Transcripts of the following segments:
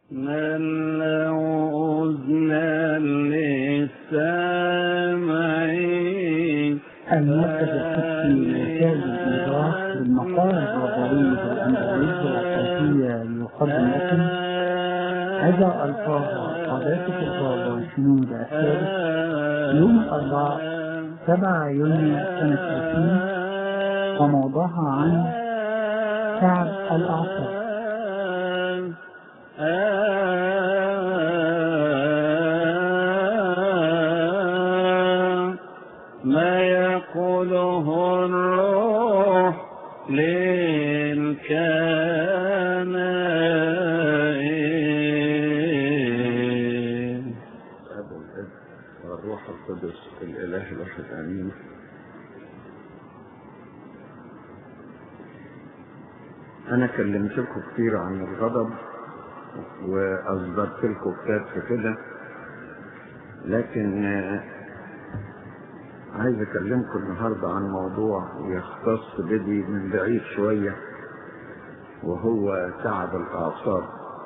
من له أذنان للسامعين المركز القدسي مركز الإدراك بالمقالة الرضوية الأندلسية والصوتية يقدم لكم هذا ألفاظ قذافة الغابة شنود الثالث يوم الأربعاء 7 يونيو سنة 2000 وموضوعها عن تعب الأعصاب ما يقوله الروح للكنائن أب والابن والروح القدس الإله الواحد آمين أنا كلمتكم كتير عن الغضب وأصدرت لكم كتاب في كده لكن آه، عايز أكلمكم النهاردة عن موضوع يختص بدي من بعيد شوية وهو تعب الأعصاب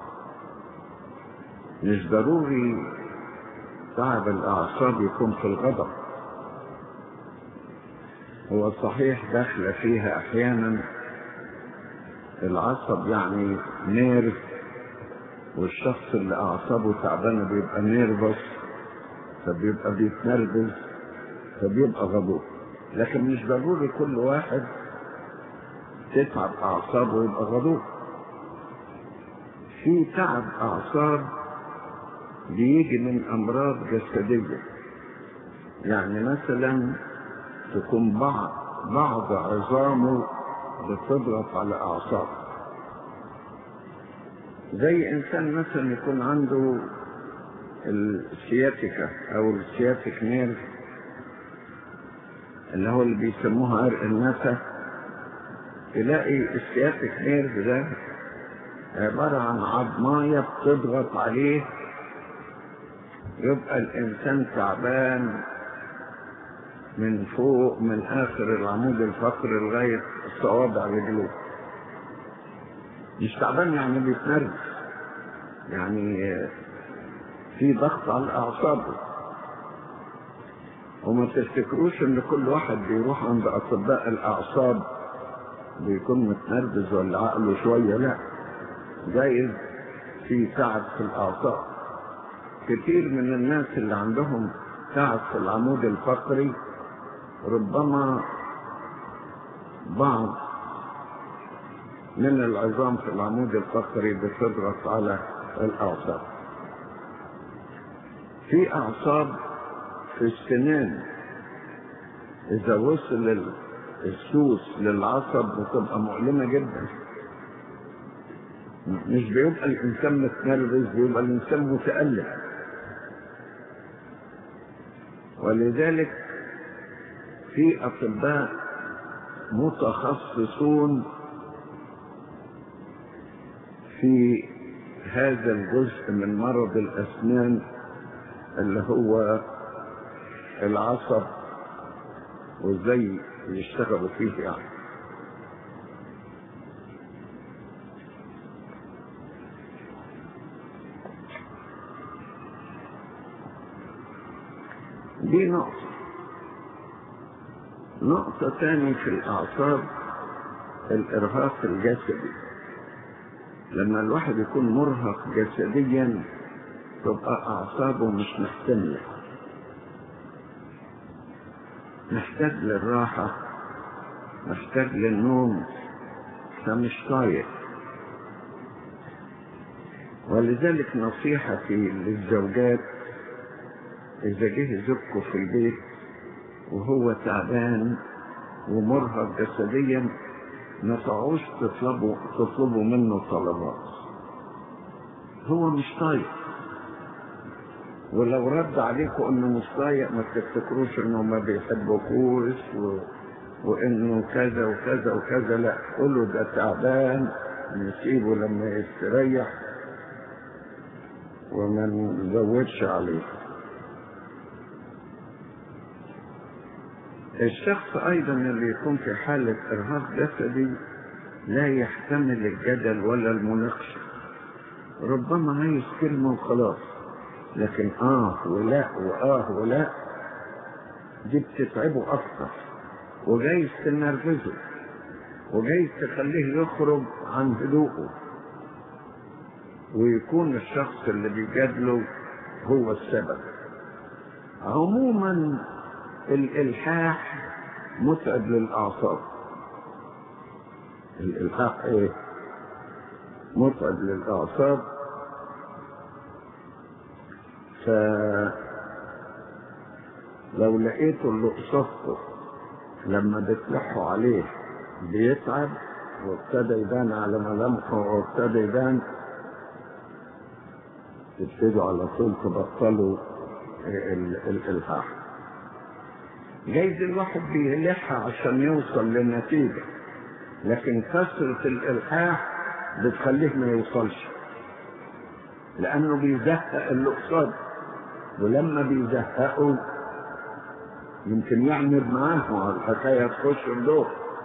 مش ضروري تعب الأعصاب يكون في الغضب هو صحيح داخل فيها أحيانا العصب يعني نيرف والشخص اللي أعصابه تعبانة بيبقى نيرفس فبيبقى بيتنرفز فبيبقى غضوب لكن مش ضروري كل واحد تتعب أعصابه ويبقى غضوب في تعب أعصاب بيجي من أمراض جسدية يعني مثلا تكون بعض بعض عظامه بتضغط على أعصابه زي إنسان مثلا يكون عنده السياتيكا أو السياتيك نيرف اللي هو اللي بيسموها عرق النسا تلاقي السياتيك نيرف ده عبارة عن عظماية بتضغط عليه يبقى الإنسان تعبان من فوق من آخر العمود الفقري لغاية صوابع رجله مش تعبان يعني بيتنرفز يعني في ضغط على أعصابه وما تفتكروش ان كل واحد بيروح عند اطباء الاعصاب بيكون متنرفز ولا عقله شويه لا جايز في تعب في الاعصاب كتير من الناس اللي عندهم تعب في العمود الفقري ربما بعض من العظام في العمود الفقري بتضغط على الاعصاب في اعصاب في السنان إذا وصل السوس للعصب بتبقى مؤلمة جدا مش بيبقى الإنسان متنرفز بيبقى الإنسان متألم ولذلك في أطباء متخصصون في هذا الجزء من مرض الأسنان اللي هو العصب وازاي يشتغلوا فيه يعني دي نقطة نقطة تاني في الأعصاب الإرهاق الجسدي لما الواحد يكون مرهق جسديا تبقى أعصابه مش محتملة محتاج للراحة محتاج للنوم فمش طايق ولذلك نصيحتي للزوجات إذا جه زوجكم في البيت وهو تعبان ومرهق جسديا ما تقعوش تطلبوا تطلبوا منه طلبات هو مش طايق ولو رد عليكم انه مش طايق ما تفتكروش انه ما بيحبكوش و... وانه كذا وكذا وكذا لا قولوا ده تعبان نسيبه لما يستريح وما نزودش عليه الشخص ايضا اللي يكون في حالة ارهاق جسدي لا يحتمل الجدل ولا المناقشة ربما عايز كلمة وخلاص لكن آه ولا وآه ولا دي بتتعبه أكتر وجايز تنرفزه وجايز تخليه يخرج عن هدوءه ويكون الشخص اللي بيجادله هو السبب عموما الإلحاح متعب للأعصاب الإلحاح إيه؟ متعب للأعصاب ف لو لقيته اللي قصدته لما بتلحوا عليه بيتعب وابتدى يبان على ملامحه وابتدى يبان تبتدوا على طول تبطلوا الإلحاح جايز الواحد بيلحها عشان يوصل لنتيجة لكن كثرة الإلحاح بتخليه ما يوصلش لأنه بيزهق اللي قصاده ولما بيزهقه يمكن يعمل معاه على الحكاية تخش الدور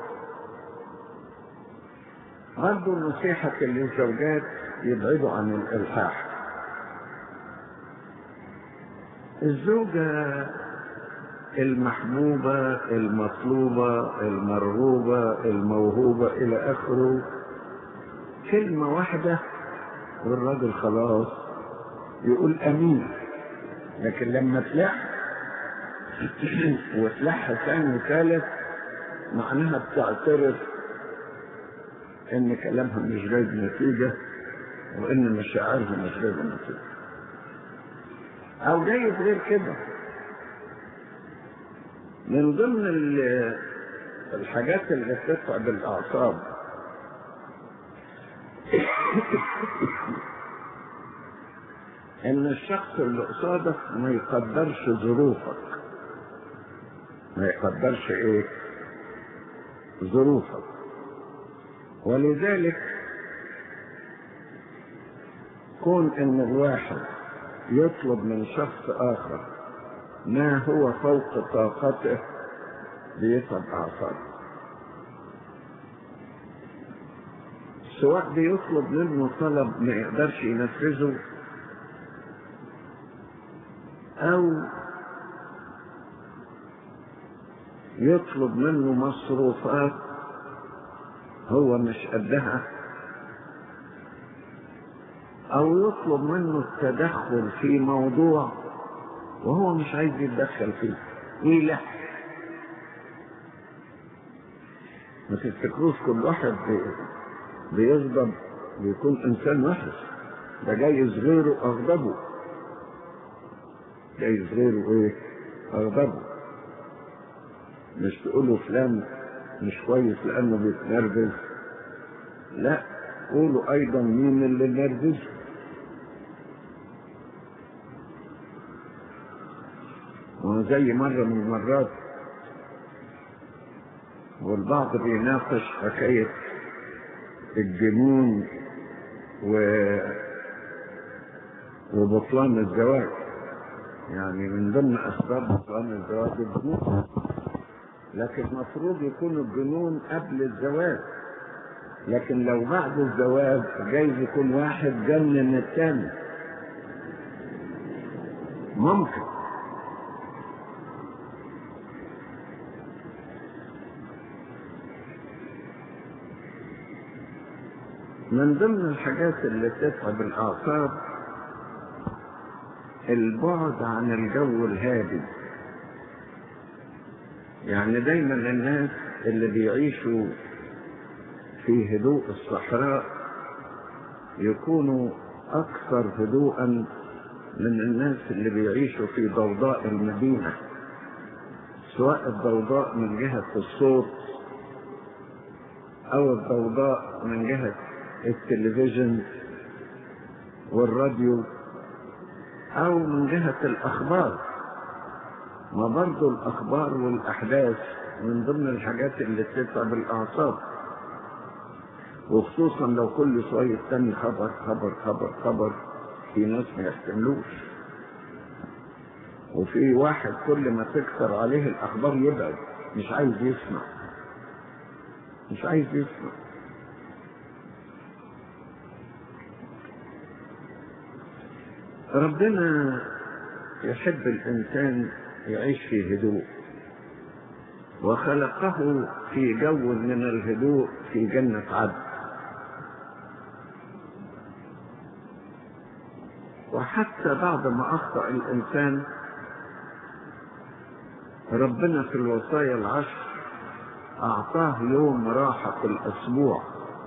برضه نصيحة للزوجات يبعدوا عن الإلحاح الزوجة المحبوبة المطلوبة المرغوبة الموهوبة إلى آخره كلمة واحدة والراجل خلاص يقول أمين لكن لما تلح وتلح ثاني وثالث معناها بتعترف ان كلامها مش جايب نتيجة وان مشاعرها مش جايبة نتيجة او جايز غير كده من ضمن الحاجات اللي بتتعب الاعصاب ان الشخص اللي قصادك ما يقدرش ظروفك ما يقدرش ايه ظروفك ولذلك كون ان الواحد يطلب من شخص اخر ما هو فوق طاقته بيتعب اعصابه سواء بيطلب منه طلب ما يقدرش ينفذه او يطلب منه مصروفات هو مش قدها او يطلب منه التدخل في موضوع وهو مش عايز يتدخل فيه ويلح ما تفتكروش كل واحد بيغضب بيكون انسان وحش ده جايز غيره اغضبه جايز غيره ايه اغضبه مش تقولوا فلان مش كويس لانه بيتنرفز لا قولوا ايضا مين اللي نرفز وزي مرة من المرات والبعض بيناقش حكاية الجنون و وبطلان الزواج يعني من ضمن اسباب بطلان الزواج الجنون لكن المفروض يكون الجنون قبل الزواج لكن لو بعد الزواج جايز يكون واحد جنن الثاني ممكن من ضمن الحاجات اللي تتعب الأعصاب البعد عن الجو الهادي يعني دايما الناس اللي بيعيشوا في هدوء الصحراء يكونوا أكثر هدوءا من الناس اللي بيعيشوا في ضوضاء المدينة سواء الضوضاء من جهة الصوت أو الضوضاء من جهة التلفزيون والراديو أو من جهة الأخبار ما برضو الأخبار والأحداث من ضمن الحاجات اللي تتعب الأعصاب وخصوصا لو كل شوية تاني خبر خبر خبر خبر في ناس ما يحتملوش وفي واحد كل ما تكثر عليه الأخبار يبعد مش عايز يسمع مش عايز يسمع ربنا يحب الإنسان يعيش في هدوء وخلقه في جو من الهدوء في جنة عدن وحتى بعد ما أخطأ الإنسان ربنا في الوصايا العشر أعطاه يوم راحة في الأسبوع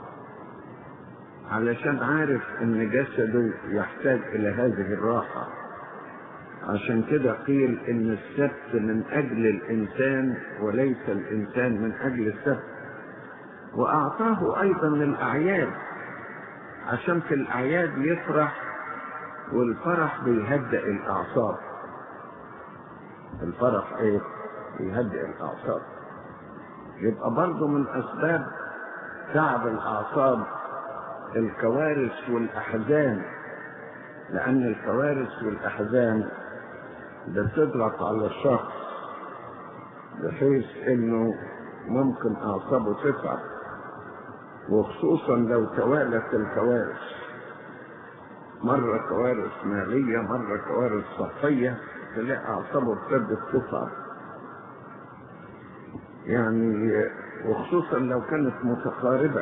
علشان عارف إن جسده يحتاج إلى هذه الراحة عشان كده قيل إن السبت من أجل الإنسان وليس الإنسان من أجل السبت وأعطاه أيضا الأعياد عشان في الأعياد يفرح والفرح بيهدئ الأعصاب الفرح إيه؟ بيهدئ الأعصاب يبقى برضه من أسباب تعب الأعصاب الكوارث والأحزان لأن الكوارث والأحزان بتضغط على الشخص بحيث إنه ممكن أعصابه تتعب وخصوصا لو توالت الكوارث مرة كوارث مالية مرة كوارث صحية تلاقي أعصابه ابتدت تتعب يعني وخصوصا لو كانت متقاربة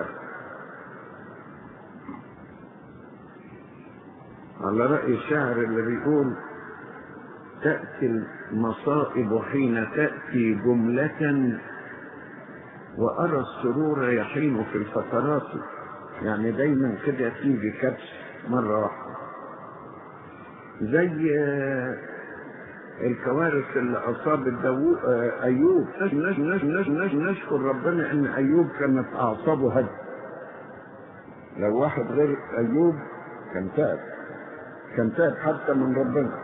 على رأي الشاعر اللي بيقول تأتي المصائب حين تأتي جملة وأرى السرور يحين في الفترات يعني دايما كده تيجي كبس مرة واحدة زي الكوارث اللي أصابت داوود أيوب نش نش نش نش نشكر ربنا إن أيوب كانت أعصابه هد لو واحد غير أيوب كان تعب كان تعب حتى من ربنا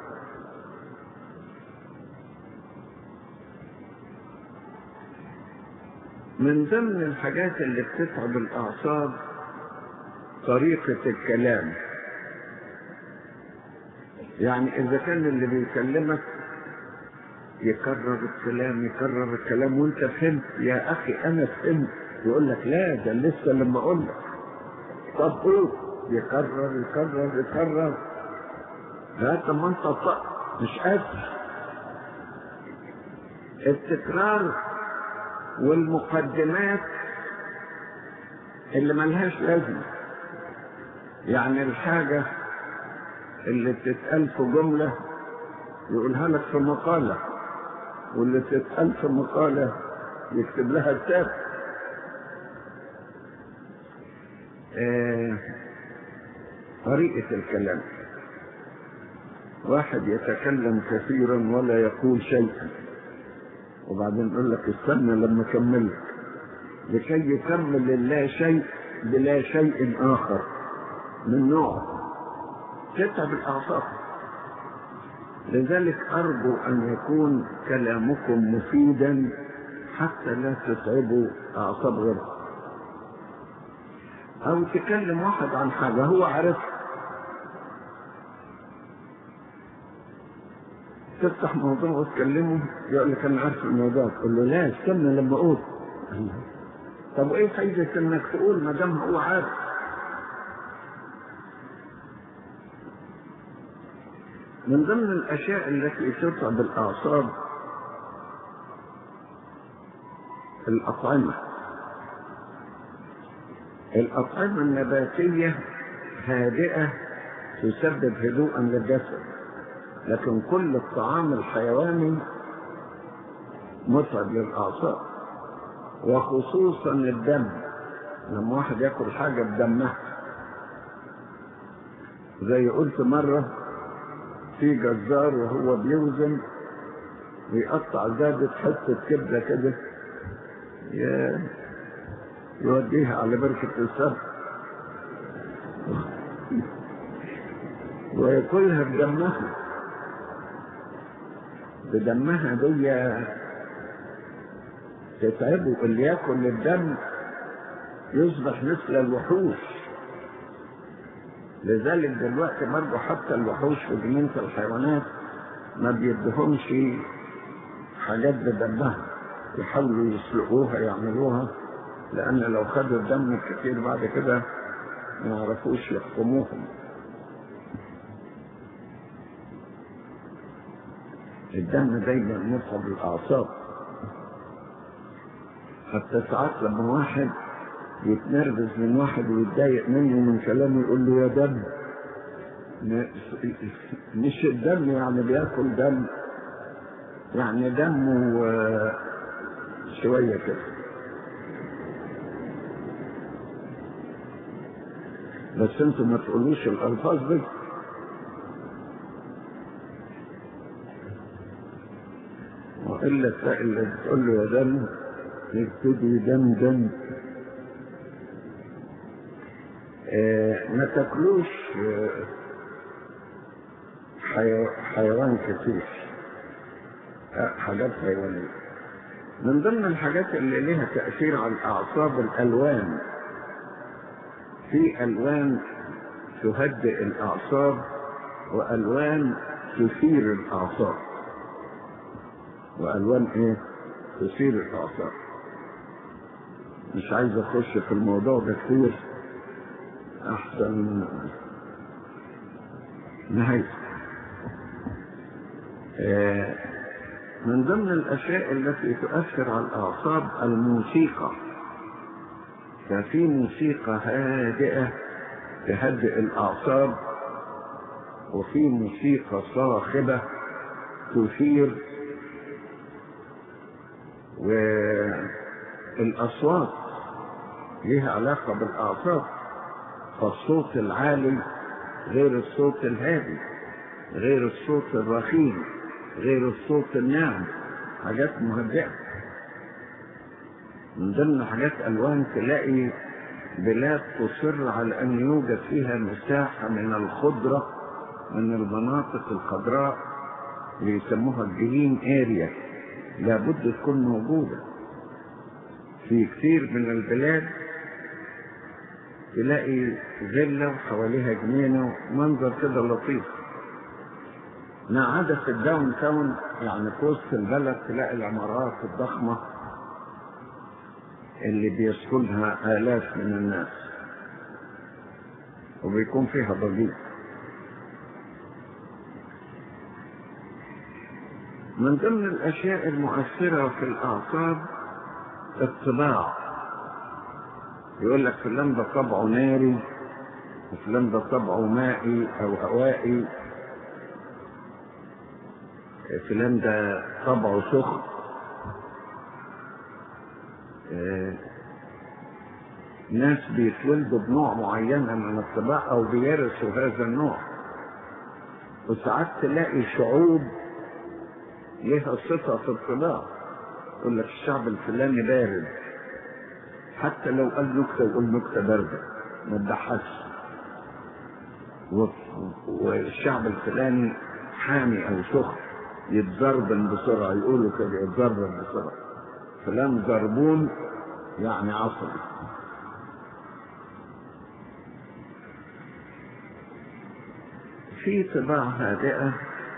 من ضمن الحاجات اللي بتتعب الأعصاب طريقة الكلام يعني إذا كان اللي بيكلمك يكرر الكلام يكرر الكلام وانت فهمت يا أخي أنا فهمت يقول لك لا ده لسه لما أقول لك طب قول يكرر يكرر يكرر لا ما انت طق مش قادر التكرار والمقدمات اللي ملهاش لازمة يعني الحاجة اللي بتتقال في جملة يقولها لك في مقالة واللي تتقال في مقالة يكتب لها كتاب آه طريقة الكلام واحد يتكلم كثيرا ولا يقول شيئا وبعدين يقول لك استنى لما اكمل لكي يكمل اللا شيء بلا شيء اخر من نوع تتعب الاعصاب لذلك ارجو ان يكون كلامكم مفيدا حتى لا تتعبوا اعصاب غيركم او تكلم واحد عن حاجه هو عارفها تفتح موضوع وتكلمه يقول لك انا عارف الموضوع تقول له لا استنى لما اقول طب ايه فايدة انك تقول ما دام هو عارف من ضمن الاشياء التي تتعب الاعصاب الاطعمة الاطعمة النباتية هادئة تسبب هدوءا للجسد لكن كل الطعام الحيواني متعب للأعصاب وخصوصا الدم لما واحد ياكل حاجة بدمها زي قلت مرة في جزار وهو بيوزن ويقطع زادة حتة كبدة كده يوديها على بركة السبت وياكلها بدمها بدمها دي تتعبه اللي ياكل الدم يصبح مثل الوحوش لذلك دلوقتي برضه حتى الوحوش في جنينة الحيوانات ما بيدهمش حاجات بدمها يحاولوا يسلقوها يعملوها لأن لو خدوا الدم كتير بعد كده ما يعرفوش يحكموهم الدم دايما متعب الاعصاب حتى ساعات لما واحد يتنرفز من واحد ويتضايق منه من كلامه يقول له يا دم م- مش الدم يعني بياكل دم يعني دمه آه، شويه كده بس انتوا ما تقولوش الالفاظ دي والا تلاقي اللي بتقول له يا دم يبتدي دم دم آه، ما تاكلوش آه، حي- حيوان كتير آه، حاجات حيوانية من ضمن الحاجات اللي لها تأثير على الأعصاب الألوان في ألوان تهدئ الأعصاب وألوان تثير الأعصاب وألوان إيه؟ تثير الأعصاب مش عايز أخش في الموضوع ده كتير أحسن نهاية آه، من ضمن الأشياء التي تؤثر على الأعصاب الموسيقى ففي موسيقى هادئة تهدئ الأعصاب وفي موسيقى صاخبة تثير والأصوات لها علاقة بالأعصاب فالصوت العالي غير الصوت الهادي غير الصوت الرخيم غير الصوت الناعم حاجات مهدئة من ضمن حاجات ألوان تلاقي بلاد تصر على أن يوجد فيها مساحة من الخضرة من المناطق الخضراء اللي يسموها الجرين اريا لابد تكون موجودة في كثير من البلاد تلاقي فيلا وحواليها جنينة منظر كده لطيف ما عدا في الداون تاون يعني في وسط البلد تلاقي العمارات الضخمة اللي بيسكنها آلاف من الناس وبيكون فيها ضجيج من ضمن الأشياء المؤثرة في الأعصاب الطباع يقول لك فلان ده طبعه ناري وفلان ده طبعه مائي أو هوائي فلان ده طبعه سخن آه، ناس بيتولدوا بنوع معينة من الطباع أو بيرثوا هذا النوع وساعات تلاقي شعوب لها صفة في الطباع يقول لك الشعب الفلاني بارد حتى لو قال نكتة يقول نكتة باردة ما تضحكش و- والشعب الفلاني حامي أو سخن يتزربن بسرعة يقولوا كده يتزربن بسرعة فلان زربون يعني عصبي في طباع هادئة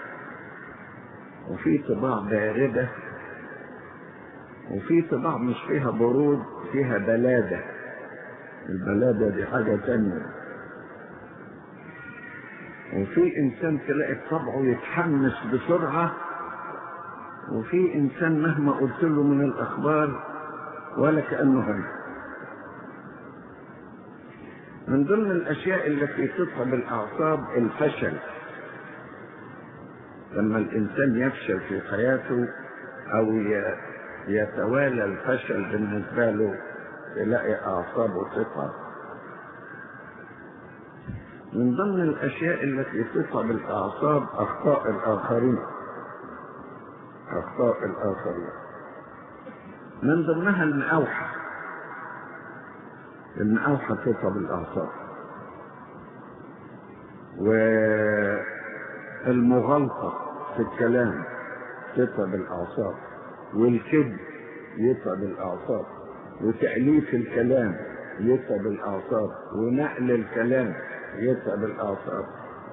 وفي طباع باردة وفي طباع مش فيها برود فيها بلادة البلادة دي حاجة تانية وفي إنسان تلاقي طبعه يتحمس بسرعة وفي إنسان مهما قلت له من الأخبار ولا كأنه هم من ضمن الأشياء التي تتعب الأعصاب الفشل لما الإنسان يفشل في حياته أو ي- يتوالى الفشل بالنسبة له تلاقي أعصابه تتعب من ضمن الأشياء التي تتعب الأعصاب أخطاء الآخرين أخطاء الآخرين من ضمنها المأوحة المأوحة تتعب الأعصاب والمغالطة في الكلام تتعب الأعصاب والكذب يتعب الأعصاب وتأليف الكلام يتعب الأعصاب ونقل الكلام يتعب الأعصاب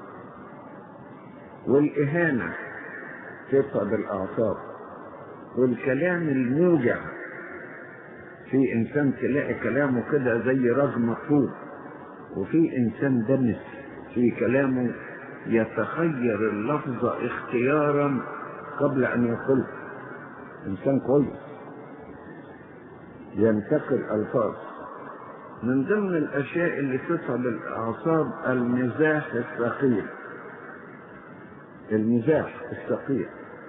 والإهانة تتعب الأعصاب والكلام الموجع في إنسان تلاقي كلامه كده زي رجم طوب وفي إنسان دنس في كلامه يتخير اللفظ اختيارا قبل أن يقول إنسان كويس ينتقل ألفاظ من ضمن الأشياء اللي تتعب الأعصاب المزاح الثقيل المزاح الثقيل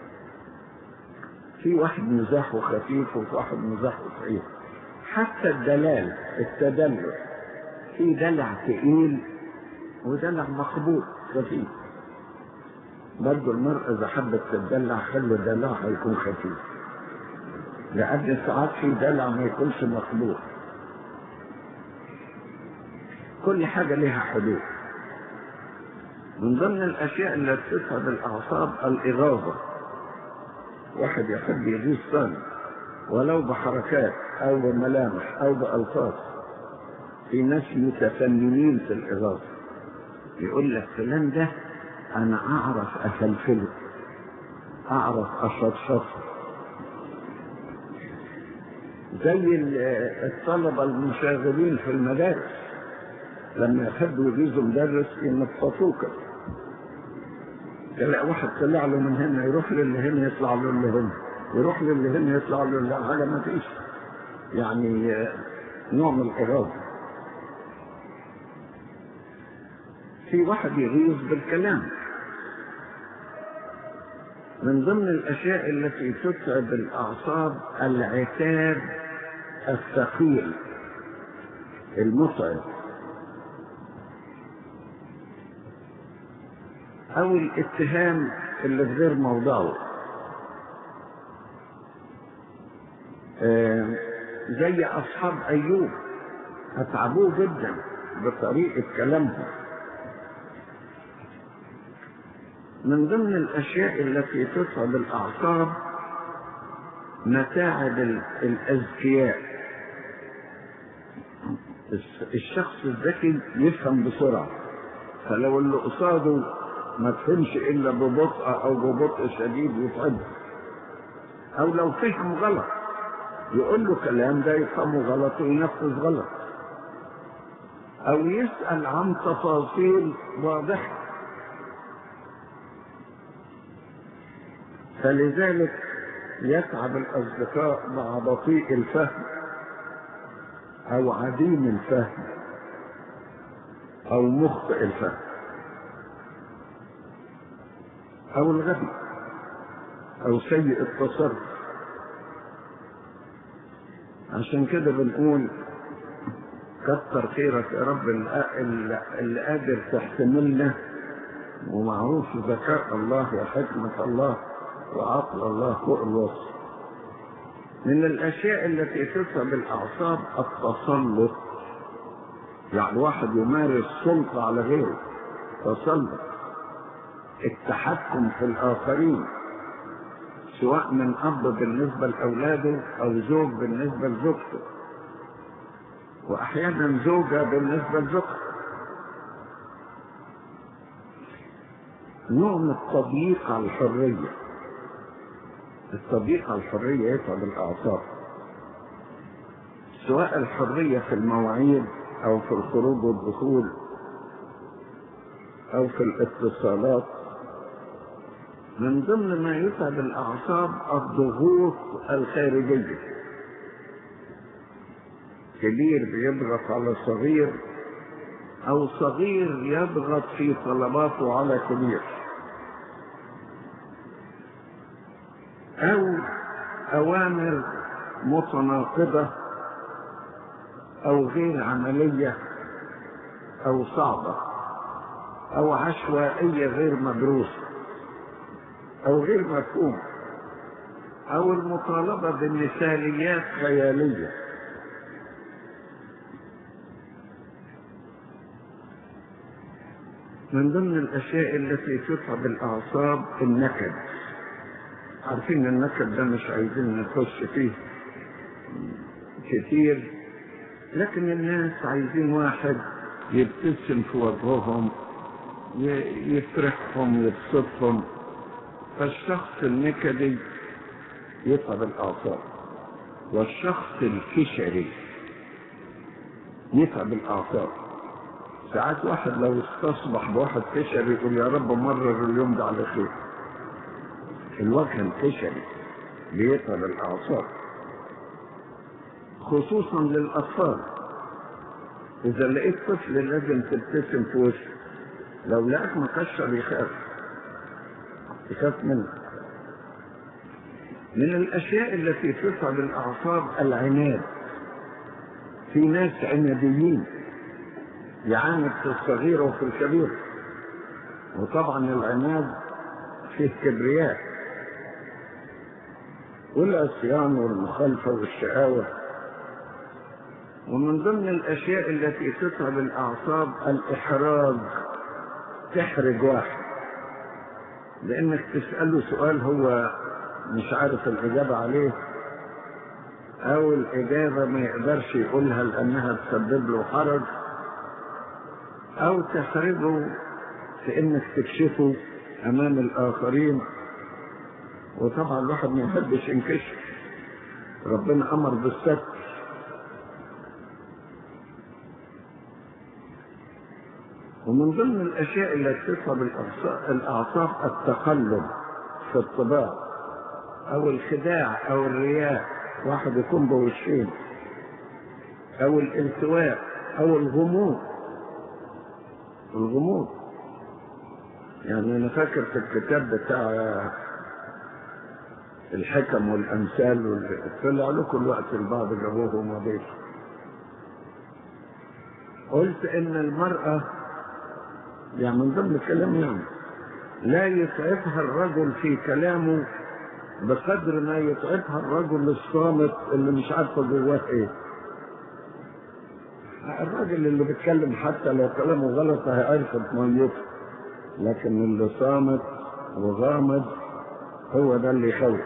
في واحد مزاحه خفيف وفي واحد مزاحه ثقيل حتى الدلال التدلل في دلع ثقيل ودلع مقبول خفيف برضه المرأة إذا حبت تدلع خلي دلعها يكون خفيف لأن ساعات في دلع ما يكونش مقبول كل حاجة لها حدود من ضمن الأشياء التي تتعب الأعصاب الإغاظة واحد يحب يغيظ ثاني ولو بحركات أو بملامح أو بألفاظ في ناس متفننين في الإغاظة يقول لك فلان ده أنا أعرف أفلفله أعرف أشطشطه زي الطلبة المشاغبين في المدارس لما يحبوا يجيزوا مدرس ينفطوه كده تلاقي واحد طلع له من هنا يروح للي هنا يطلع له اللي هنا يروح للي هنا يطلع له اللي حاجة ما فيش يعني نوع من الإرادة في واحد يغيظ بالكلام من ضمن الأشياء التي تتعب الأعصاب العتاب الثقيل المتعب أو الاتهام اللي في غير موضعه آه زي أصحاب أيوب أتعبوه جدا بطريقة كلامهم من ضمن الأشياء التي تتعب الأعصاب متاعب الأذكياء الشخص الذكي يفهم بسرعة فلو اللي قصاده ما تفهمش إلا ببطء أو ببطء شديد يتعبه أو لو فهم غلط يقول له كلام ده يفهمه غلط وينفذ غلط أو يسأل عن تفاصيل واضحة فلذلك يتعب الأصدقاء مع بطيء الفهم أو عديم الفهم أو مخطئ الفهم أو الغبي أو سيء التصرف عشان كده بنقول كتر خيرك يا رب اللي قادر تحتملنا ومعروف ذكاء الله وحكمة الله وعقل الله فوق الوصف من الأشياء التي تتعب الأعصاب التسلط يعني واحد يمارس سلطة على غيره تسلط التحكم في الآخرين سواء من أب بالنسبة لأولاده أو زوج بالنسبة لزوجته وأحيانا زوجة بالنسبة لزوجته نوع من التضييق على الحرية التضييق على الحرية يتعب الأعصاب سواء الحرية في المواعيد أو في الخروج والدخول أو في الاتصالات من ضمن ما يتعب الأعصاب الضغوط الخارجية كبير بيضغط على صغير أو صغير يضغط في طلباته على كبير أو أوامر متناقضة أو غير عملية أو صعبة أو عشوائية غير مدروسة أو غير مفهومة أو المطالبة بمثاليات خيالية من ضمن الأشياء التي تتعب الأعصاب النكد عارفين النكد ده مش عايزين نخش فيه كتير لكن الناس عايزين واحد يبتسم في وجههم يفرحهم يبسطهم فالشخص النكدي يتعب الأعصاب والشخص الكشري يتعب الأعصاب ساعات واحد لو استصبح بواحد كشري يقول يا رب مرر اليوم ده على خير الوجه الكشري بيتعب الأعصاب خصوصا للأطفال إذا لقيت طفل لازم تبتسم في وشه لو لقاك مكشر يخاف يخاف منك من الأشياء التي تصعب الأعصاب العناد في ناس عناديين يعاند في الصغير وفي الكبير وطبعا العناد فيه كبرياء والعصيان والمخالفة والشقاوة ومن ضمن الأشياء التي تتعب الأعصاب الإحراج تحرج واحد لأنك تسأله سؤال هو مش عارف الإجابة عليه أو الإجابة ما يقدرش يقولها لأنها تسبب له حرج أو تحرجه في إنك تكشفه أمام الآخرين وطبعا الواحد ما يحبش ينكشف ربنا أمر بالستر ومن ضمن الأشياء التي تصعب الأعصاب التقلب في الطباع أو الخداع أو الرياء واحد يكون بوشين أو الالتواء أو الغموض الغموض يعني أنا فاكر في الكتاب بتاع الحكم والأمثال طلع لكم الوقت البعض جابوه وما قلت إن المرأة يعني من ضمن الكلام يعني لا يتعبها الرجل في كلامه بقدر ما يتعبها الرجل الصامت اللي مش عارفه جواه ايه الراجل اللي بيتكلم حتى لو كلامه غلط هيعرف ميته لكن اللي صامت وغامض هو ده اللي يخوف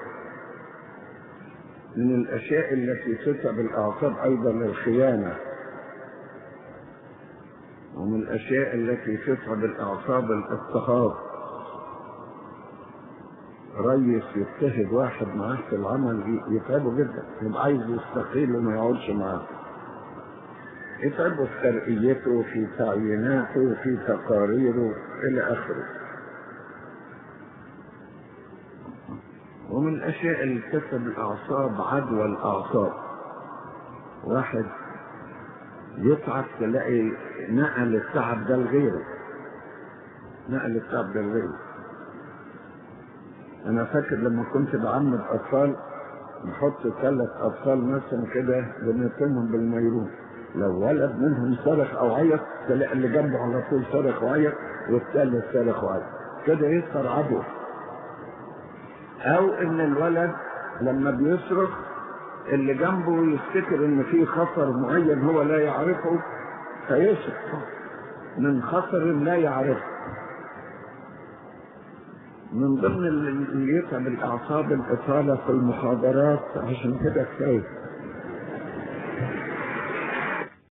من الاشياء التي تتعب الاعصاب ايضا الخيانه ومن الأشياء التي تتعب الأعصاب الاضطهاد ريس يضطهد واحد معاه في العمل يتعبه جدا يبقى عايز يستقيل وما يقعدش معاه يتعبه في ترقيته في تعييناته في تقاريره إلى آخره ومن الأشياء اللي تتعب الأعصاب عدوى الأعصاب واحد يتعب تلاقي نقل التعب ده لغيره نقل التعب ده لغيره انا فاكر لما كنت بعمد اطفال نحط ثلاث اطفال مثلا كده بنرسمهم بالميرون لو ولد منهم صرخ او عيط تلاقي اللي جنبه على طول صرخ وعيط والثالث صرخ وعيط كده يصهر عدو او ان الولد لما بيصرخ اللي جنبه يفتكر ان في خطر معين هو لا يعرفه فيصرخ من خطر لا يعرفه من ضمن اللي يتعب الاعصاب الاطاله في المحاضرات عشان كده كفايه